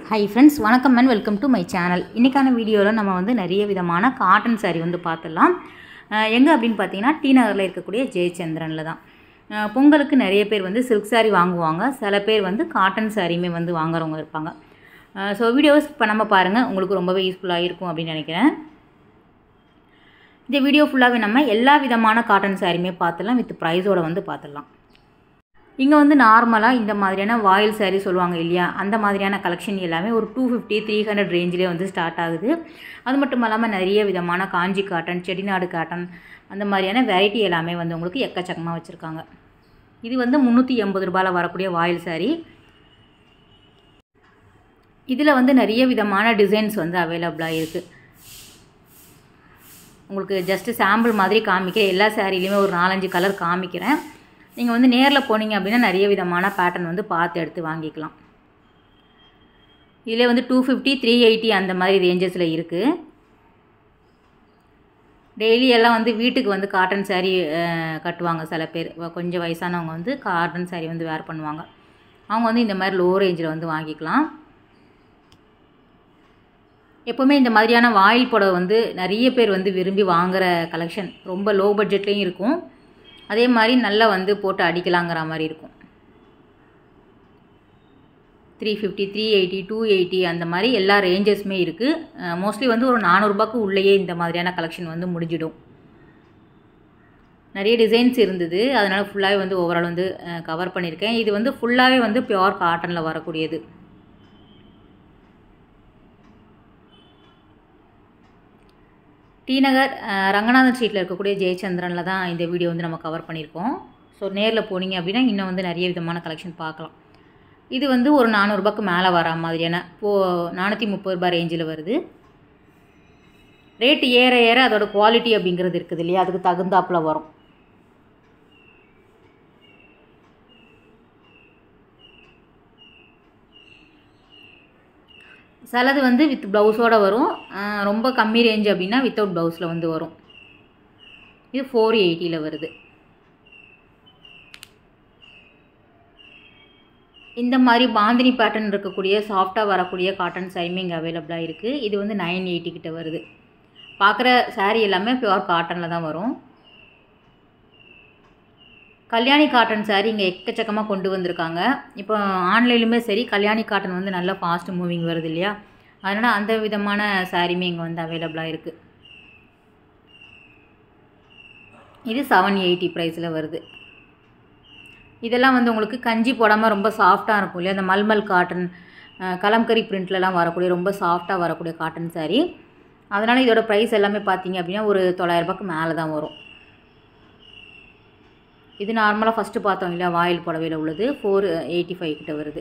high friends வணக்கம் and welcome to my channel இன்றைக்கான வீடியோவில் நம்ம வந்து நிறைய விதமான காட்டன் saree வந்து பார்த்துடலாம் எங்கே அப்படின்னு பார்த்தீங்கன்னா டி நகரில் இருக்கக்கூடிய ஜெயச்சந்திரனில் தான் அஹ் பொங்கலுக்கு நிறைய பேர் வந்து சில்க் saree வாங்குவாங்க சில பேர் வந்து காட்டன் சாரியுமே வந்து வாங்குறவங்க இருப்பாங்க ஸோ வீடியோஸ் இப்போ நம்ம பாருங்கள் உங்களுக்கு ரொம்பவே யூஸ்ஃபுல்லாக இருக்கும் அப்படின்னு நினைக்கிறேன் இந்த வீடியோ ஃபுல்லாகவே நம்ம எல்லா விதமான காட்டன் சாரியுமே பார்த்துடலாம் வித் ப்ரைஸோட வந்து பார்த்துடலாம் இங்கே வந்து நார்மலாக இந்த மாதிரியான வாயில் saree சொல்லுவாங்க இல்லையா அந்த மாதிரியான கலெக்ஷன் எல்லாமே ஒரு டூ ஃபிஃப்டி த்ரீ ஹண்ட்ரட் ரேஞ்சிலே வந்து ஸ்டார்ட் ஆகுது அது மட்டும் இல்லாமல் நிறைய விதமான காஞ்சி காட்டன் செட்டிநாடு காட்டன் அந்த மாதிரியான வெரைட்டி எல்லாமே வந்து உங்களுக்கு எக்கச்சக்கமாக வச்சுருக்காங்க இது வந்து முந்நூற்றி எண்பது ரூபாயில் வரக்கூடிய வாயில் saree இதில் வந்து நிறைய விதமான டிசைன்ஸ் வந்து அவைலபிளாக இருக்குது உங்களுக்கு ஜஸ்ட்டு சாம்பிள் மாதிரி காமிக்கிறேன் எல்லா சாரிலையுமே ஒரு நாலஞ்சு கலர் காமிக்கிறேன் நீங்கள் வந்து நேரில் போனீங்க அப்படின்னா நிறைய விதமான பேட்டர்ன் வந்து பார்த்து எடுத்து வாங்கிக்கலாம் இதில் வந்து டூ ஃபிஃப்டி த்ரீ எயிட்டி அந்த மாதிரி ரேஞ்சஸில் இருக்குது டெய்லி எல்லாம் வந்து வீட்டுக்கு வந்து காட்டன் saree அஹ், கட்டுவாங்க சில பேர் வ- கொஞ்சம் வயசானவங்க வந்து காட்டன் saree வந்து வேர் பண்ணுவாங்க அவங்க வந்து இந்த மாதிரி லோ ரேஞ்சில் வந்து வாங்கிக்கலாம் எப்போவுமே இந்த மாதிரியான வாயில் புடவை வந்து நிறைய பேர் வந்து விரும்பி வாங்குகிற கலெக்ஷன் ரொம்ப லோ பட்ஜெட்லேயும் இருக்கும் அதே மாதிரி நல்லா வந்து போட்டு அடிக்கலாங்கிற மாதிரி இருக்கும் three fifty three eighty two eighty அந்த மாதிரி எல்லா ரேஞ்சஸுமே இருக்குது மோஸ்ட்லி வந்து ஒரு நானூறுபாக்கு உள்ளேயே இந்த மாதிரியான கலெக்ஷன் வந்து முடிஞ்சிடும் நிறைய டிசைன்ஸ் இருந்தது அதனால் ஃபுல்லாகவே வந்து ஓவரால் வந்து கவர் பண்ணியிருக்கேன் இது வந்து ஃபுல்லாகவே வந்து பியோர் காட்டனில் வரக்கூடியது டி நகர் அஹ், ரங்கநாதன் ஸ்ட்ரீட்டில் இருக்கக்கூடிய ஜெயச்சந்திரனில் தான் இந்த வீடியோ வந்து நம்ம கவர் பண்ணியிருக்கோம் ஸோ நேரில் போனீங்க அப்படின்னா இன்னும் வந்து நிறைய விதமான கலெக்ஷன் பார்க்கலாம் இது வந்து ஒரு நானூறுபாக்கு மேலே வர மாதிரியான இப்போ நானூற்றி முப்பது ரூபாய் ரேஞ்சில் வருது ரேட்டு ஏற ஏற அதோட குவாலிட்டி அப்படிங்கிறது இருக்குது இல்லையா அதுக்கு தகுந்தாப்புல வரும் சிலது வந்து வித் ப்ளவுஸோடு வரும் அஹ் ரொம்ப கம்மி ரேஞ்ச் அப்படின்னா வித்தவுட் ப்ளவுஸில் வந்து வரும் இது ஃபோர் எயிட்டியில் வருது இந்த மாதிரி பாந்தினி பேட்டர்ன் இருக்கக்கூடிய சாஃப்டாக வரக்கூடிய காட்டன் சாரியுமே இங்கே அவைலபிளாக இருக்குது இது வந்து நைன் எயிட்டி கிட்ட வருது பார்க்குற saree எல்லாமே பியூர் காட்டனில் தான் வரும் கல்யாணி காட்டன் saree இங்கே எக்கச்சக்கமாக கொண்டு வந்திருக்காங்க இப்போ ஆன்லைன்லையுமே சரி கல்யாணி காட்டன் வந்து நல்லா ஃபாஸ்ட் மூவிங் வருது இல்லையா அதனால் அந்த விதமான சாரியுமே இங்கே வந்து அவைலபிளாக இருக்குது இது செவன் எயிட்டி ப்ரைஸில் வருது இதெல்லாம் வந்து உங்களுக்கு கஞ்சி போடாமல் ரொம்ப சாஃப்டாக இருக்கும் இல்லையா அந்த மல்மல் காட்டன் அஹ், கலம்கரி பிரிண்ட்லலாம் வரக்கூடிய ரொம்ப சாஃப்டாக வரக்கூடிய காட்டன் saree அதனால் இதோட ப்ரைஸ் எல்லாமே பார்த்தீங்க அப்படின்னா ஒரு தொள்ளாயிரரூபாக்கு மேலே தான் வரும் இது நார்மலாக ஃபஸ்ட்டு பார்த்தோம் இல்லையா வாயில் புடவையில் உள்ளது ஃபோர் எயிட்டி ஃபைவ் கிட்ட வருது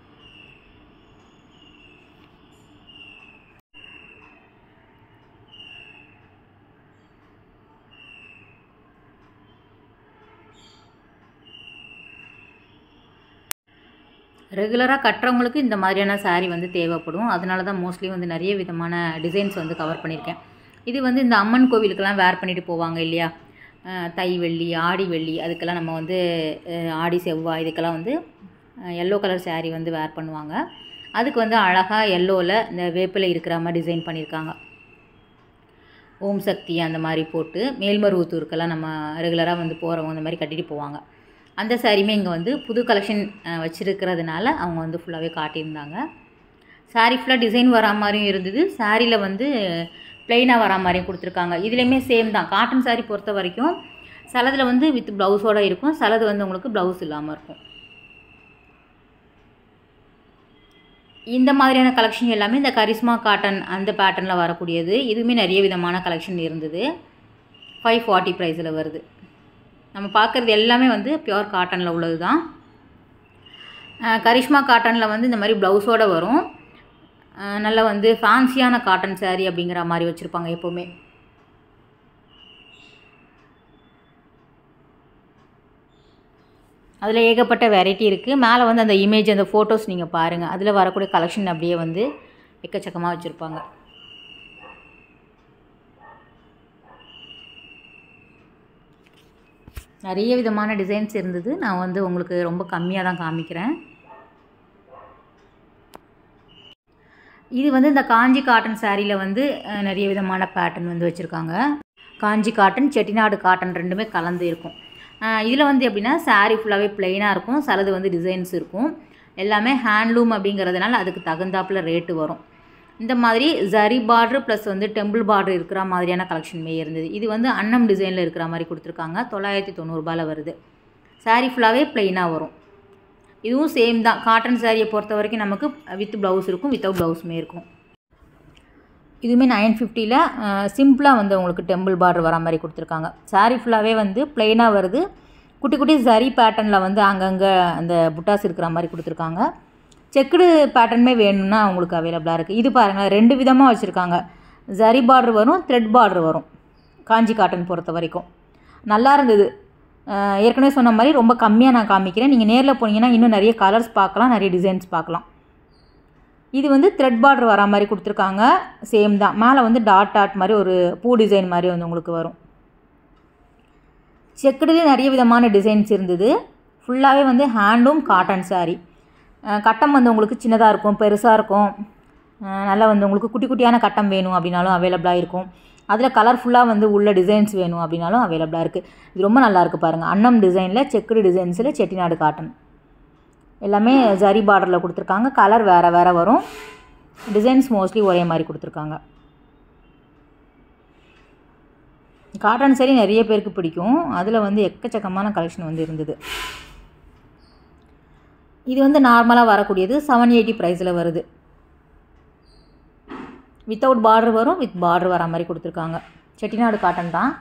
ரெகுலராக கட்டுறவங்களுக்கு இந்த மாதிரியான saree வந்து தேவைப்படும் அதனால தான் மோஸ்ட்லி வந்து நிறைய விதமான டிசைன்ஸ் வந்து கவர் பண்ணியிருக்கேன் இது வந்து இந்த அம்மன் கோவிலுக்கெல்லாம் வேர் பண்ணிட்டு போவாங்க இல்லையா அஹ் தை வெள்ளி ஆடி வெள்ளி அதுக்கெல்லாம் நம்ம வந்து அஹ் ஆடி செவ்வாய் இதுக்கெல்லாம் வந்து எல்லோ கலர் saree வந்து வேர் பண்ணுவாங்க அதுக்கு வந்து அழகாக எல்லோவில் இந்த வேப்பிலை இருக்கிற மாதிரி டிசைன் பண்ணியிருக்காங்க ஓம் சக்தி அந்த மாதிரி போட்டு மேல்மருவத்தூருக்கெல்லாம் நம்ம ரெகுலராக வந்து போகிறவங்க அந்த மாதிரி கட்டிட்டு போவாங்க அந்த சாரியுமே இங்கே வந்து புது கலெக்ஷன் வச்சுருக்கிறதுனால அவங்க வந்து ஃபுல்லாகவே காட்டியிருந்தாங்க saree ஃபுல்லாக டிசைன் வரா மாதிரியும் இருந்தது சாரியில் வந்து ப்ளெயினாக வரா மாதிரியும் கொடுத்துருக்காங்க இதுலேயுமே சேம் தான் காட்டன் saree பொறுத்த வரைக்கும் சிலதில் வந்து வித் ப்ளவுஸோடு இருக்கும் சிலது வந்து உங்களுக்கு ப்ளவுஸ் இல்லாமல் இருக்கும் இந்த மாதிரியான கலெக்ஷன் எல்லாமே இந்த கரிஸ்மா காட்டன் அந்த பேட்டர்னில் வரக்கூடியது இதுவுமே நிறைய விதமான கலெக்ஷன் இருந்தது ஃபைவ் ஃபார்ட்டி ப்ரைஸில் வருது நம்ம பார்க்குறது எல்லாமே வந்து பியோர் காட்டனில் உள்ளது தான் கரிஷ்மா காட்டனில் வந்து இந்த மாதிரி ப்ளவுஸோடு வரும் அஹ் நல்லா வந்து ஃபேன்சியான காட்டன் saree அப்படிங்கிற மாதிரி வச்சுருப்பாங்க எப்போவுமே அதில் ஏகப்பட்ட வெரைட்டி இருக்குது மேலே வந்து அந்த இமேஜ் அந்த ஃபோட்டோஸ் நீங்கள் பாருங்கள் அதில் வரக்கூடிய கலெக்ஷன் அப்படியே வந்து எக்கச்சக்கமாக வச்சுருப்பாங்க நிறைய விதமான டிசைன்ஸ் இருந்தது நான் வந்து உங்களுக்கு ரொம்ப கம்மியாக தான் காமிக்கிறேன் இது வந்து இந்த காஞ்சி காட்டன் சாரியில் வந்து அஹ், நிறைய விதமான பேட்டர்ன் வந்து வச்சுருக்காங்க காஞ்சி காட்டன் செட்டிநாடு காட்டன் ரெண்டுமே கலந்து இருக்கும் இதில் வந்து எப்படின்னா saree ஃபுல்லாகவே பிளெயினாக இருக்கும் சிலது வந்து டிசைன்ஸ் இருக்கும் எல்லாமே ஹேண்ட்லூம் அப்படிங்கிறதுனால அதுக்கு தகுந்தாப்புல ரேட்டு வரும் இந்த மாதிரி ஜரி பார்டர் ப்ளஸ் வந்து டெம்பிள் பார்டர் இருக்கிற மாதிரியான கலெக்ஷனுமே இருந்தது இது வந்து அன்னம் டிசைனில் இருக்கிற மாதிரி கொடுத்துருக்காங்க தொள்ளாயிரத்தி தொண்ணூறுபாயில் வருது saree ஃபுல்லாகவே பிளெயினாக வரும் இதுவும் சேம் தான் காட்டன் சாரியை பொறுத்த வரைக்கும் நமக்கு வித் ப்ளவுஸ் இருக்கும் வித்தவுட் ப்ளவுஸுமே இருக்கும் இதுவுமே நைன் ஃபிஃப்டியில் சிம்பிளாக வந்து உங்களுக்கு டெம்பிள் பார்டர் வர மாதிரி கொடுத்துருக்காங்க saree ஃபுல்லாகவே வந்து பிளெயினாக வருது குட்டி குட்டி சரி பேட்டர்னில் வந்து அங்கங்கே அந்த புட்டாஸ் இருக்கிற மாதிரி கொடுத்துருக்காங்க செக்குடு பேட்டர்னுமே வேணும்னா உங்களுக்கு அவைலபிளாக இருக்குது இது பாருங்கள் ரெண்டு விதமாக வச்சுருக்காங்க ஜரி பார்டர் வரும் த்ரெட் பார்டர் வரும் காஞ்சி காட்டன் பொறுத்த வரைக்கும் நல்லா இருந்தது அஹ் ஏற்கனவே சொன்ன மாதிரி ரொம்ப கம்மியாக நான் காமிக்கிறேன் நீங்கள் நேரில் போனீங்கன்னா இன்னும் நிறைய கலர்ஸ் பார்க்கலாம் நிறைய டிசைன்ஸ் பார்க்கலாம் இது வந்து த்ரெட் பார்டர் வர மாதிரி கொடுத்துருக்காங்க சேம் தான் மேலே வந்து டாட் டாட் மாதிரி ஒரு பூ டிசைன் மாதிரி வந்து உங்களுக்கு வரும் செக்குடுலேயே நிறைய விதமான டிசைன்ஸ் இருந்தது ஃபுல்லாகவே வந்து ஹேண்டும் காட்டன் saree அஹ் கட்டம் வந்து உங்களுக்கு சின்னதாக இருக்கும் பெருசாக இருக்கும் அஹ் நல்லா வந்து உங்களுக்கு குட்டி குட்டியான கட்டம் வேணும் அப்படின்னாலும் அவைலபிளாக இருக்கும் அதில் கலர்ஃபுல்லாக வந்து உள்ள டிசைன்ஸ் வேணும் அப்படின்னாலும் அவைலபிளாக இருக்குது இது ரொம்ப நல்லா இருக்குது பாருங்கள் அன்னம் டிசைனில் செக்குடு டிசைன்ஸில் செட்டிநாடு காட்டன் எல்லாமே ஜரி பார்டரில் கொடுத்துருக்காங்க கலர் வேறு வேறு வரும் டிசைன்ஸ் மோஸ்ட்லி ஒரே மாதிரி கொடுத்துருக்காங்க காட்டன் சரி நிறைய பேருக்கு பிடிக்கும் அதில் வந்து எக்கச்சக்கமான கலெக்ஷன் வந்து இருந்தது இது வந்து நார்மலாக வரக்கூடியது செவன் எயிட்டி ப்ரைஸில் வருது வித்தவுட் பார்டர் வரும் வித் பார்டர் வர மாதிரி கொடுத்துருக்காங்க செட்டிநாடு காட்டன் தான்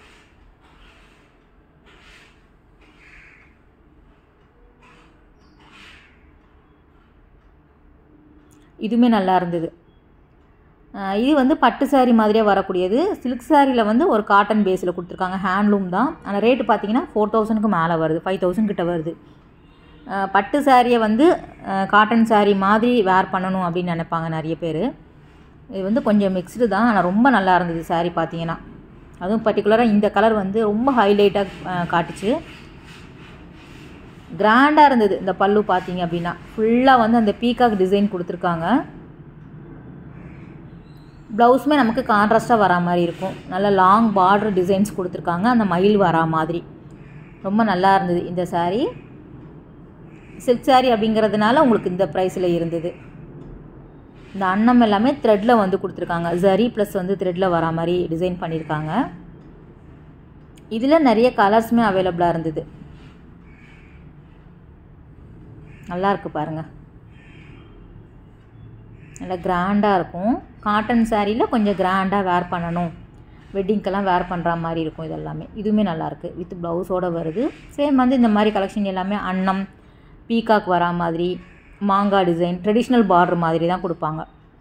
இதுவுமே நல்லா இருந்தது அஹ் இது வந்து பட்டு saree மாதிரியே வரக்கூடியது சில்க் சாரியில் வந்து ஒரு காட்டன் பேஸில் கொடுத்துருக்காங்க ஹேண்ட்லூம் தான் ஆனால் ரேட்டு பார்த்தீங்கன்னா ஃபோர் தௌசண்ட்க்கு மேலே வருது ஃபைவ் தௌசண்ட் கிட்ட வருது அஹ் பட்டு சாரியை வந்து காட்டன் saree மாதிரி வேர் பண்ணணும் அப்படின்னு நினைப்பாங்க நிறைய பேர் இது வந்து கொஞ்சம் மிக்ஸ்டு தான் ஆனால் ரொம்ப நல்லா இருந்தது saree பார்த்தீங்கன்னா அதுவும் பர்டிகுலராக இந்த கலர் வந்து ரொம்ப ஹைலைட்டாக காட்டுச்சு கிராண்டாக இருந்தது இந்த பல்லு பார்த்தீங்க அப்படின்னா ஃபுல்லாக வந்து அந்த பீகாக் டிசைன் கொடுத்துருக்காங்க ப்ளவுஸுமே நமக்கு கான்ட்ராஸ்ட்டாக வரா மாதிரி இருக்கும் நல்ல லாங் பார்டர் டிசைன்ஸ் கொடுத்துருக்காங்க அந்த மயில் வரா மாதிரி ரொம்ப நல்லா இருந்தது இந்த saree சில்க் saree அப்படிங்கிறதுனால உங்களுக்கு இந்த ப்ரைஸில் இருந்தது இந்த அன்னம் எல்லாமே த்ரெட்டில் வந்து கொடுத்துருக்காங்க ஜரி ப்ளஸ் வந்து த்ரெட்டில் வரா மாதிரி டிசைன் பண்ணியிருக்காங்க இதில் நிறைய கலர்ஸுமே அவைலபிளாக இருந்தது நல்லா இருக்கு பாருங்க நல்லா கிராண்டாக இருக்கும் காட்டன் சாரியில் கொஞ்சம் கிராண்டாக வேர் பண்ணணும் வெட்டிங்க்கெல்லாம் வேர் பண்ணுற மாதிரி இருக்கும் இதெல்லாமே இதுவுமே நல்லாயிருக்கு வித் ப்ளவுஸோடு வருது சேம் வந்து இந்த மாதிரி கலெக்ஷன் எல்லாமே அன்னம் பீகாக் வரா மாதிரி மாங்காய் டிசைன் ட்ரெடிஷ்னல் பார்டர் மாதிரி தான் கொடுப்பாங்க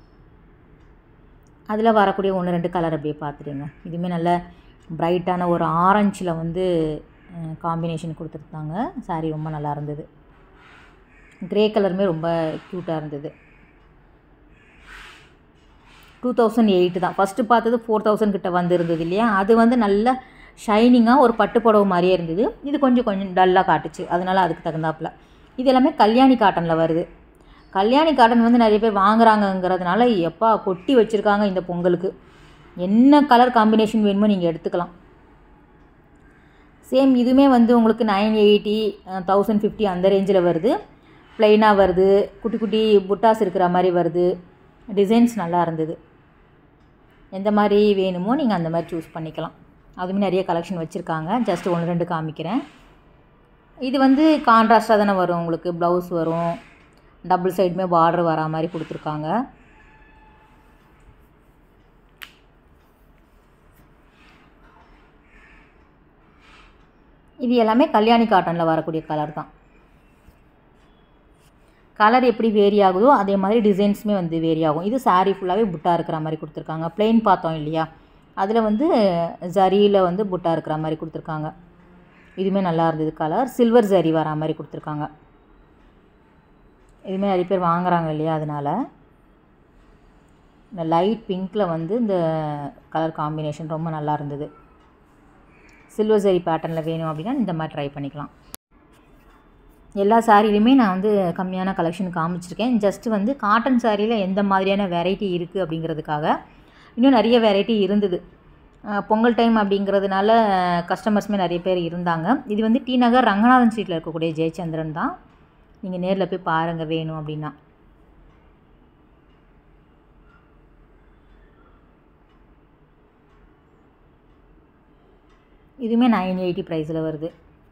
அதில் வரக்கூடிய ஒன்று ரெண்டு கலர் அப்படியே பார்த்துடுங்க இதுவுமே நல்ல பிரைட்டான ஒரு ஆரஞ்சில் வந்து காம்பினேஷன் கொடுத்துருந்தாங்க saree ரொம்ப நல்லா இருந்தது கிரே கலருமே ரொம்ப க்யூட்டாக இருந்தது டூ தௌசண்ட் எயிட் தான் ஃபஸ்ட்டு பார்த்தது ஃபோர் தௌசண்ட் கிட்ட வந்திருந்தது இல்லையா அது வந்து நல்ல ஷைனிங்காக ஒரு பட்டு புடவை மாதிரியே இருந்தது இது கொஞ்சம் கொஞ்சம் டல்லாக காட்டுச்சு அதனால் அதுக்கு தகுந்தாப்புல இது எல்லாமே கல்யாணி காட்டனில் வருது கல்யாணி காட்டன் வந்து நிறைய பேர் வாங்குறாங்கங்கிறதுனால எப்பா கொட்டி வச்சுருக்காங்க இந்த பொங்கலுக்கு என்ன கலர் காம்பினேஷன் வேணுமோ நீங்கள் எடுத்துக்கலாம் சேம் இதுவுமே வந்து உங்களுக்கு நைன் எயிட்டி தௌசண்ட் ஃபிஃப்டி அந்த ரேஞ்சில் வருது ப்ளைனாக வருது குட்டி குட்டி புட்டாஸ் இருக்கிற மாதிரி வருது டிசைன்ஸ் நல்லா இருந்தது எந்த மாதிரி வேணுமோ நீங்கள் அந்த மாதிரி சூஸ் பண்ணிக்கலாம் அதுவுமே நிறைய கலெக்ஷன் வச்சுருக்காங்க ஜஸ்ட் ஒன்று ரெண்டு காமிக்கிறேன் இது வந்து கான்ட்ராஸ்டாக தானே வரும் உங்களுக்கு ப்ளவுஸ் வரும் டபுள் சைடுமே பார்டர் வரா மாதிரி கொடுத்துருக்காங்க இது எல்லாமே கல்யாணி காட்டனில் வரக்கூடிய கலர் தான் கலர் எப்படி வேரி ஆகுதோ அதே மாதிரி டிசைன்ஸுமே வந்து வேரி ஆகும் இது saree ஃபுல்லாகவே புட்டா இருக்கிற மாதிரி கொடுத்துருக்காங்க plain பார்த்தோம் இல்லையா அதில் வந்து ஜரியில் வந்து புட்டா இருக்கிற மாதிரி கொடுத்துருக்காங்க இதுவுமே நல்லா இருந்தது கலர் சில்வர் ஜரி வரா மாதிரி கொடுத்துருக்காங்க இதுவுமே நிறைய பேர் வாங்குறாங்க இல்லையா அதனால் இந்த லைட் பிங்க்கில் வந்து இந்த கலர் காம்பினேஷன் ரொம்ப நல்லா இருந்தது சில்வர் ஜரி பேட்டர்னில் வேணும் அப்படின்னா இந்த மாதிரி ட்ரை பண்ணிக்கலாம் எல்லா சாரிலையுமே நான் வந்து கம்மியான கலெக்ஷன் காமிச்சிருக்கேன் ஜஸ்ட் வந்து காட்டன் சாரியில் எந்த மாதிரியான வெரைட்டி இருக்குது அப்படிங்கிறதுக்காக இன்னும் நிறைய வெரைட்டி இருந்தது அஹ் பொங்கல் டைம் அப்படிங்கிறதுனால கஸ்டமர்ஸுமே நிறைய பேர் இருந்தாங்க இது வந்து டி நகர் ரங்கநாதன் ஸ்ட்ரீட்டில் இருக்கக்கூடிய ஜெயச்சந்திரன் தான் நீங்கள் நேரில் போய் பாருங்கள் வேணும் அப்படின்னா இதுவுமே நைன் எயிட்டி ப்ரைஸில் வருது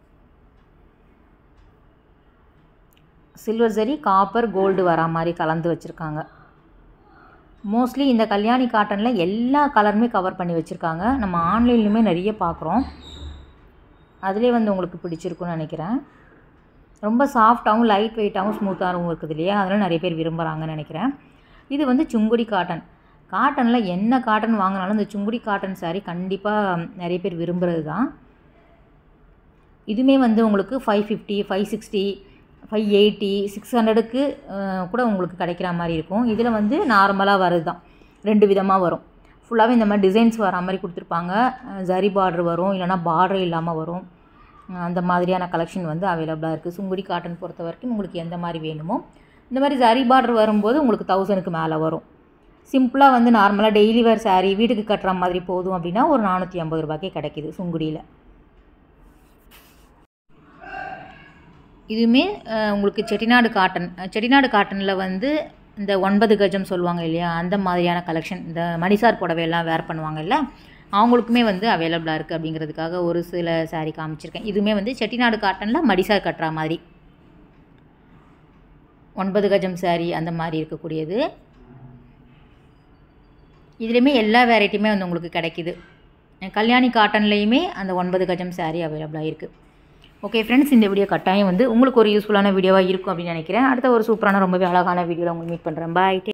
சில்வர் ஜரி காப்பர் கோல்டு வரா மாதிரி கலந்து வச்சுருக்காங்க மோஸ்ட்லி இந்த கல்யாணி காட்டனில் எல்லா கலருமே கவர் பண்ணி வச்சுருக்காங்க நம்ம ஆன்லைன்லையுமே நிறைய பார்க்குறோம் அதிலே வந்து உங்களுக்கு பிடிச்சிருக்குன்னு நினைக்கிறேன் ரொம்ப சாஃப்டாகவும் லைட் வெயிட்டாகவும் ஸ்மூத்தாகவும் இருக்குது இல்லையா அதனால் நிறைய பேர் விரும்புகிறாங்கன்னு நினைக்கிறேன் இது வந்து சுங்குடி காட்டன் காட்டனில் என்ன காட்டன் வாங்கினாலும் இந்த சுங்குடி காட்டன் saree கண்டிப்பாக நிறைய பேர் விரும்புகிறது தான் இதுவுமே வந்து உங்களுக்கு five fifty five sixty five eighty six ஹண்ட்ரடுக்கு கூட உங்களுக்கு கிடைக்கிற மாதிரி இருக்கும் இதில் வந்து நார்மலாக வருது தான் ரெண்டு விதமாக வரும் ஃபுல்லாகவே இந்த மாதிரி டிசைன்ஸ் வரா மாதிரி கொடுத்துருப்பாங்க அஹ் ஜரி பார்டர் வரும் இல்லைனா பார்டர் இல்லாமல் வரும் அஹ் அந்த மாதிரியான கலெக்ஷன் வந்து அவைலபிளாக இருக்குது சுங்குடி காட்டன் பொறுத்த வரைக்கும் உங்களுக்கு எந்த மாதிரி வேணுமோ இந்த மாதிரி ஜரி பார்டர் வரும்போது உங்களுக்கு தௌசண்ட்க்கு மேலே வரும் சிம்பிளாக வந்து நார்மலாக டெய்லி வேர் saree வீட்டுக்கு கட்டுற மாதிரி போதும் அப்படின்னா ஒரு நானூற்றி ஐம்பது ரூபாய்க்கே கிடைக்கிது சுங்குடியில் இதுவுமே அஹ், உங்களுக்கு செட்டிநாடு காட்டன் அஹ், செட்டிநாடு காட்டனில் வந்து இந்த ஒன்பது கஜம் சொல்லுவாங்க இல்லையா அந்த மாதிரியான கலெக்ஷன் இந்த மணிசார் புடவையெல்லாம் வேர் பண்ணுவாங்கல்ல அவங்களுக்குமே வந்து அவைலபிளாக இருக்குது அப்படிங்கிறதுக்காக ஒரு சில saree காமிச்சிருக்கேன் இதுவுமே வந்து செட்டிநாடு காட்டனில் மடிசார் கட்டுற மாதிரி ஒன்பது கஜம் saree அந்த மாதிரி இருக்கக்கூடியது இதுலேயுமே எல்லா வெரைட்டியுமே வந்து உங்களுக்கு கிடைக்குது கல்யாணி காட்டன்லேயுமே அந்த ஒன்பது கஜம் saree அவைலபிளாக இருக்குது ஓகே ஃப்ரெண்ட்ஸ் இந்த வீடியோ கட்டாயம் வந்து உங்களுக்கு ஒரு யூஸ்ஃபுல்லான வீடியோவாக இருக்கும் அப்படின்னு நினைக்கிறேன் அடுத்த ஒரு சூப்பரான ரொம்பவே அழகான வீடியோவில் உங்களுக்கு மீட் பண்ணுறேன் பாய்